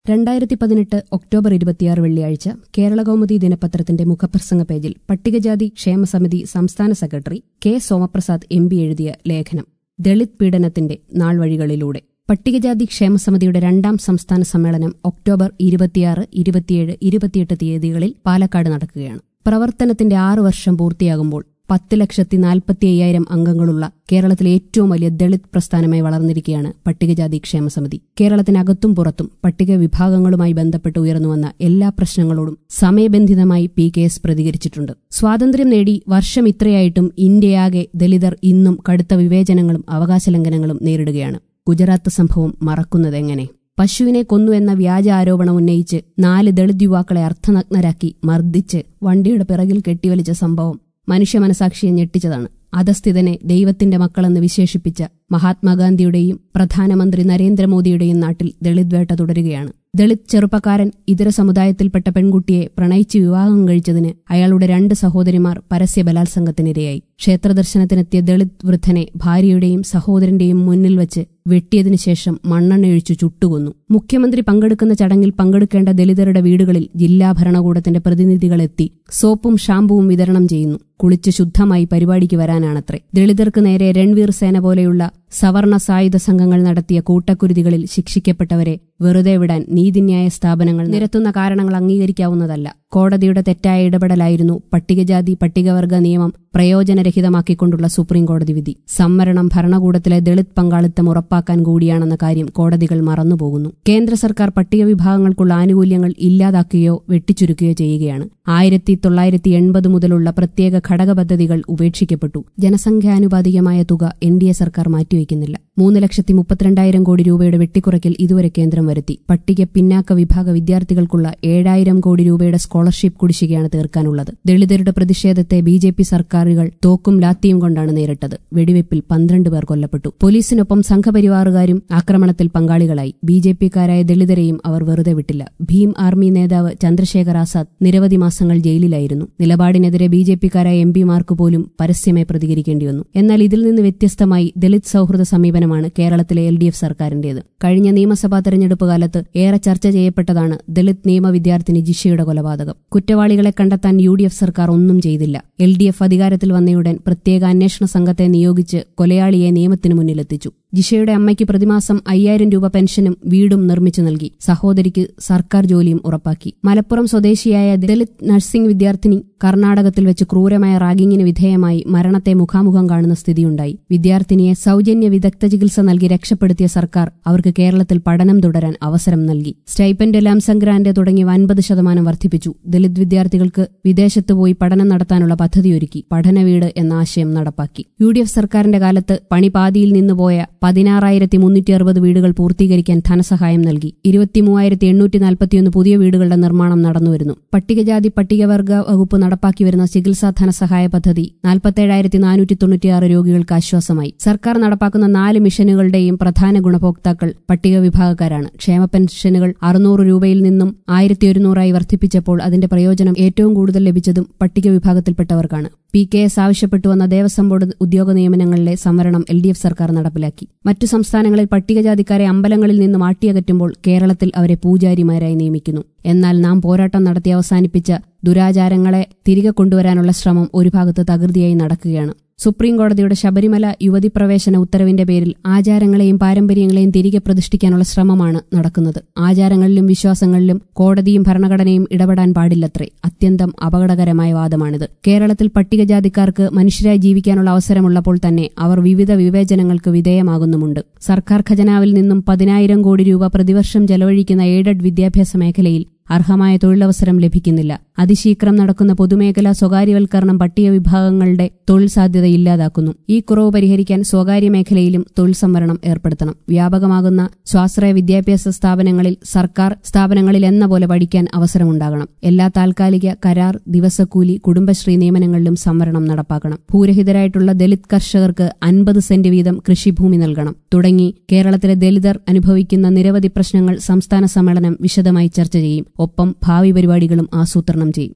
രണ്ടായിരത്തി പതിനെട്ട് ഒക്ടോബർ ഇരുപത്തിയാറ് വെള്ളിയാഴ്ച കേരളകൗമുദി ദിനപത്രത്തിന്റെ മുഖപ്രസംഗ പേജിൽ പട്ടികജാതി ക്ഷേമസമിതി സംസ്ഥാന secretary K Somaprasad M P എഴുതിയ ലേഖനം ദളിത് പീഡനത്തിന്റെ നാൾവഴികളിലൂടെ പട്ടികജാതി ക്ഷേമസമിതിയുടെ രണ്ടാം സംസ്ഥാന സമ്മേളനം ഒക്ടോബർ ഇരുപത്തിയാറ് ഇരുപത്തിയേഴ് ഇരുപത്തിയെട്ട് തീയതികളിൽ പാലക്കാട് നടക്കുകയാണ് പ്രവർത്തനത്തിന്റെ ആറു വർഷം പൂർത്തിയാകുമ്പോൾ പത്ത് ലക്ഷത്തി നാൽപ്പത്തി അയ്യായിരം അംഗങ്ങളുള്ള കേരളത്തിലെ ഏറ്റവും വലിയ ദളിത് പ്രസ്ഥാനമായി വളർന്നിരിക്കുകയാണ് പട്ടികജാതി ക്ഷേമസമിതി കേരളത്തിനകത്തും പുറത്തും പട്ടിക വിഭാഗങ്ങളുമായി ബന്ധപ്പെട്ട് ഉയർന്നുവന്ന എല്ലാ പ്രശ്നങ്ങളോടും സമയബന്ധിതമായി പി കെ എസ് പ്രതികരിച്ചിട്ടുണ്ട് സ്വാതന്ത്ര്യം നേടി വർഷം ഇത്രയായിട്ടും ഇന്ത്യയാകെ ദളിതർ ഇന്നും കടുത്ത വിവേചനങ്ങളും അവകാശലംഘനങ്ങളും നേരിടുകയാണ് ഗുജറാത്ത് സംഭവം മറക്കുന്നതെങ്ങനെ പശുവിനെ കൊന്നു എന്ന വ്യാജ ആരോപണം ഉന്നയിച്ച് നാല് ദളിത് യുവാക്കളെ അർത്ഥനഗ്നരാക്കി മർദ്ദിച്ച് വണ്ടിയുടെ പിറകിൽ കെട്ടിവലിച്ച സംഭവം മനുഷ്യ മനസാക്ഷിയെ ഞെട്ടിച്ചതാണ് അധസ്ഥിതനെ ദൈവത്തിന്റെ മക്കളെന്ന് വിശേഷിപ്പിച്ച മഹാത്മാഗാന്ധിയുടെയും പ്രധാനമന്ത്രി നരേന്ദ്രമോദിയുടെയും നാട്ടിൽ ദളിത് വേട്ട തുടരുകയാണ് ദളിത് ചെറുപ്പക്കാരൻ ഇതര സമുദായത്തിൽപ്പെട്ട പെൺകുട്ടിയെ പ്രണയിച്ച് വിവാഹം കഴിച്ചതിന് അയാളുടെ രണ്ട് സഹോദരിമാർ പരസ്യ ബലാത്സംഗത്തിനിരയായി ക്ഷേത്രദർശനത്തിനെത്തിയ ദളിത് വൃദ്ധനെ ഭാര്യയുടെയും സഹോദരന്റെയും മുന്നിൽ വച്ച് വെട്ടിയതിനു ശേഷം മണ്ണെണ്ണയൊഴിച്ചു ചുട്ടുകൊന്നു മുഖ്യമന്ത്രി പങ്കെടുക്കുന്ന ചടങ്ങിൽ പങ്കെടുക്കേണ്ട ദലിതരുടെ വീടുകളിൽ ജില്ലാ ഭരണകൂടത്തിന്റെ പ്രതിനിധികളെത്തി സോപ്പും ഷാമ്പുവും വിതരണം ചെയ്യുന്നു കുളിച്ച് ശുദ്ധമായി പരിപാടിക്ക് വരാനാണത്രേ ദളിതർക്ക് നേരെ രൺവീർ സേന പോലെയുള്ള സവർണ സായുധ സംഘങ്ങൾ നടത്തിയ കൂട്ടക്കുരുതികളിൽ ശിക്ഷിക്കപ്പെട്ടവരെ വെറുതെ വിടാൻ നീതിന്യായ സ്ഥാപനങ്ങൾ നിരത്തുന്ന കാരണങ്ങൾ അംഗീകരിക്കാവുന്നതല്ല കോടതിയുടെ തെറ്റായ ഇടപെടലായിരുന്നു പട്ടികജാതി പട്ടികവർഗ നിയമം പ്രയോജനരഹിതമാക്കിക്കൊണ്ടുള്ള സുപ്രീം കോടതി വിധി സംവരണം ഭരണകൂടത്തിലെ ദളിത് പങ്കാളിത്തം ഉറപ്പാക്കാൻ കൂടിയാണെന്ന കാര്യം കോടതികൾ മറന്നുപോകുന്നു കേന്ദ്ര സർക്കാർ പട്ടിക വിഭാഗങ്ങൾക്കുള്ള ആനുകൂല്യങ്ങൾ ഇല്ലാതാക്കുകയോ വെട്ടിച്ചുരുക്കുകയോ ചെയ്യുകയാണ് ആയിരത്തി തൊള്ളായിരത്തി എൺപത് മുതലുള്ള പ്രത്യേക ഘടക പദ്ധതികൾ ഉപേക്ഷിക്കപ്പെട്ടു ജനസംഖ്യാനുപാതികമായ തുക എൻ ഡി എ സർക്കാർ മാറ്റിവെക്കുന്നില്ല മൂന്ന് ലക്ഷത്തി മുപ്പത്തിരണ്ടായിരം കോടി രൂപയുടെ വെട്ടിക്കുറയ്ക്കൽ ഇതുവരെ കേന്ദ്രം വരുത്തി പട്ടിക പിന്നാക്ക വിഭാഗ വിദ്യാർത്ഥികൾക്കുള്ള ഏഴായിരം കോടി രൂപയുടെ സ്കോളർഷിപ്പ് കുടിശ്ശികയാണ് തീർക്കാനുള്ളത് ദളിതരുടെ പ്രതിഷേധത്തെ ബി ജെ പി സർക്കാരുകൾ തോക്കും ലാത്തിയും കൊണ്ടാണ് നേരിട്ടത് വെടിവെപ്പിൽ പന്ത്രണ്ട് പേർ കൊല്ലപ്പെട്ടു പോലീസിനൊപ്പം സംഘപരിവാറുകാരും ആക്രമണത്തിൽ പങ്കാളികളായി ബി ജെ പിക്കാരായ ദളിതരെയും അവർ വെറുതെ വിട്ടില്ല ഭീം ആർമി നേതാവ് ചന്ദ്രശേഖർ ആസാദ് നിരവധി മാസങ്ങൾ ജയിലിലായിരുന്നു നിലപാടിനെതിരെ ബി ജെ പിക്കാരായ എം പിമാർക്ക് പോലും പരസ്യമായി പ്രതികരിക്കേണ്ടി വന്നു എന്നാൽ ഇതിൽ നിന്ന് വ്യത്യസ്തമായി ദളിത് സൌഹൃദ സമീപനമാണ് കേരളത്തിലെ എൽ ഡി എഫ് സർക്കാരിന്റേത് കഴിഞ്ഞ നിയമസഭാ തെരഞ്ഞെടുപ്പ് കാലത്ത് ഏറെ ചർച്ച ചെയ്യപ്പെട്ടതാണ് ദളിത് നിയമ വിദ്യാർത്ഥിനി ജിഷയുടെ കൊലപാതകം കുറ്റവാളികളെ കണ്ടെത്താൻ യു ഡി എഫ് സർക്കാർ ഒന്നും ചെയ്തില്ല എൽ ഡി എഫ് അധികാരത്തിൽ വന്നയുടൻ പ്രത്യേക അന്വേഷണ സംഘത്തെ നിയോഗിച്ച് കൊലയാളിയെ നിയമത്തിനു മുന്നിലെത്തിച്ചു ജിഷയുടെ അമ്മയ്ക്ക് പ്രതിമാസം അയ്യായിരം രൂപ പെൻഷനും വീടും നിർമ്മിച്ചു നൽകി സഹോദരിക്ക് സർക്കാർ ജോലിയും ഉറപ്പാക്കി മലപ്പുറം സ്വദേശിയായ ദളിത് നഴ്സിംഗ് വിദ്യാർത്ഥിനി കർണാടകത്തിൽ വെച്ച് ക്രൂരമായ റാഗിങ്ങിന് വിധേയമായി മരണത്തെ മുഖാമുഖം കാണുന്ന സ്ഥിതിയുണ്ടായി വിദ്യാർത്ഥിനിയെ സൌജന്യ വിദഗ്ധ ചികിത്സ നൽകി രക്ഷപ്പെടുത്തിയ സർക്കാർ അവർക്ക് കേരളത്തിൽ പഠനം തുടരാൻ അവസരം നൽകി സ്റ്റൈപ്പൻഡ് ലാംസം ഗ്രാന്റ് തുടങ്ങി അൻപത് ശതമാനം വർദ്ധിപ്പിച്ചു ദളിത് വിദ്യാർത്ഥികൾക്ക് വിദേശത്ത് പോയി പഠനം നടത്താനുള്ള പദ്ധതിയൊരുക്കി പഠനവീട് എന്ന ആശയം നടപ്പാക്കി യു ഡി എഫ് സർക്കാരിന്റെ കാലത്ത് പണി പാതിയിൽ നിന്നുപോയ പതിനാറായിരത്തി മുന്നൂറ്റി അറുപത് വീടുകൾ പൂർത്തീകരിക്കാൻ ധനസഹായം നൽകി ഇരുപത്തിമൂവായിരത്തി എണ്ണൂറ്റി നാൽപ്പത്തിയൊന്ന് പുതിയ വീടുകളുടെ നിർമ്മാണം നടന്നുവരുന്നു പട്ടികജാതി പട്ടികവർഗ വകുപ്പ് നടപ്പാക്കി വരുന്ന ചികിത്സാ ധനസഹായ പദ്ധതി നാൽപ്പത്തേഴായിരത്തി നാനൂറ്റി തൊണ്ണൂറ്റിയാറ് രോഗികൾക്ക് ആശ്വാസമായി സർക്കാർ നടപ്പാക്കുന്ന നാല് മിഷനുകളുടെയും പ്രധാന ഗുണഭോക്താക്കൾ പട്ടിക വിഭാഗക്കാരാണ് ക്ഷേമ പെൻഷനുകൾ അറുന്നൂറ് രൂപയിൽ നിന്നും ആയിരത്തി ഒരുന്നൂറായി വർദ്ധിപ്പിച്ചപ്പോൾ അതിന്റെ പ്രയോജനം ഏറ്റവും കൂടുതൽ ലഭിച്ചതും പട്ടിക വിഭാഗത്തിൽപ്പെട്ടവർക്കാണ് പി കെ എസ് ആവശ്യപ്പെട്ടു വന്ന ദേവസ്വം ബോർഡ് ഉദ്യോഗ നിയമനങ്ങളിലെ സംവരണം എൽ ഡി എഫ് സർക്കാർ നടപ്പിലാക്കി മറ്റു സംസ്ഥാനങ്ങളിൽ പട്ടികജാതിക്കാരെ അമ്പലങ്ങളിൽ നിന്ന് മാറ്റിയകറ്റുമ്പോൾ കേരളത്തിൽ അവരെ പൂജാരിമാരായി നിയമിക്കുന്നു എന്നാൽ നാം പോരാട്ടം നടത്തി അവസാനിപ്പിച്ച ദുരാചാരങ്ങളെ തിരികെ കൊണ്ടുവരാനുള്ള ശ്രമം ഒരു ഭാഗത്ത് തകൃതിയായി നടക്കുകയാണ് സുപ്രീം കോടതിയുടെ ശബരിമല യുവതി പ്രവേശന ഉത്തരവിന്റെ പേരിൽ ആചാരങ്ങളെയും പാരമ്പര്യങ്ങളെയും തിരികെ പ്രതിഷ്ഠിക്കാനുള്ള ശ്രമമാണ് നടക്കുന്നത് ആചാരങ്ങളിലും വിശ്വാസങ്ങളിലും കോടതിയും ഭരണഘടനയും ഇടപെടാൻ പാടില്ലത്രേ അത്യന്തം അപകടകരമായ വാദമാണിത് കേരളത്തിൽ പട്ടികജാതിക്കാർക്ക് മനുഷ്യരായി ജീവിക്കാനുള്ള അവസരമുള്ളപ്പോൾ തന്നെ അവർ വിവിധ വിവേചനങ്ങൾക്ക് വിധേയമാകുന്നുമുണ്ട് സർക്കാർ ഖജനാവിൽ നിന്നും പതിനായിരം കോടി രൂപ പ്രതിവർഷം ചെലവഴിക്കുന്ന എയ്ഡഡ് വിദ്യാഭ്യാസ മേഖലയിൽ അർഹമായ തൊഴിലവസരം ലഭിക്കുന്നില്ല അതിശീഘ്രം നടക്കുന്ന പൊതുമേഖലാ സ്വകാര്യവൽക്കരണം പട്ടിക വിഭാഗങ്ങളുടെ തൊഴിൽ സാധ്യത ഇല്ലാതാക്കുന്നു ഈ കുറവ് പരിഹരിക്കാൻ സ്വകാര്യ മേഖലയിലും തൊഴിൽ സംവരണം ഏർപ്പെടുത്തണം വ്യാപകമാകുന്ന സ്വാശ്രയ വിദ്യാഭ്യാസ സ്ഥാപനങ്ങളിൽ സർക്കാർ സ്ഥാപനങ്ങളിൽ എന്ന പോലെ പഠിക്കാൻ അവസരമുണ്ടാകണം എല്ലാ താൽക്കാലിക കരാർ ദിവസക്കൂലി കുടുംബശ്രീ നിയമനങ്ങളിലും സംവരണം നടപ്പാക്കണം ഭൂരഹിതരായിട്ടുള്ള ദലിത് കർഷകർക്ക് അൻപത് സെന്റ് വീതം കൃഷിഭൂമി നൽകണം തുടങ്ങി കേരളത്തിലെ ദലിതർ അനുഭവിക്കുന്ന നിരവധി പ്രശ്നങ്ങൾ സംസ്ഥാന സമ്മേളനം വിശദമായി ചർച്ച ചെയ്യും ഒപ്പം ഭാവി പരിപാടികളും ആസൂത്രണം ചെയ്യും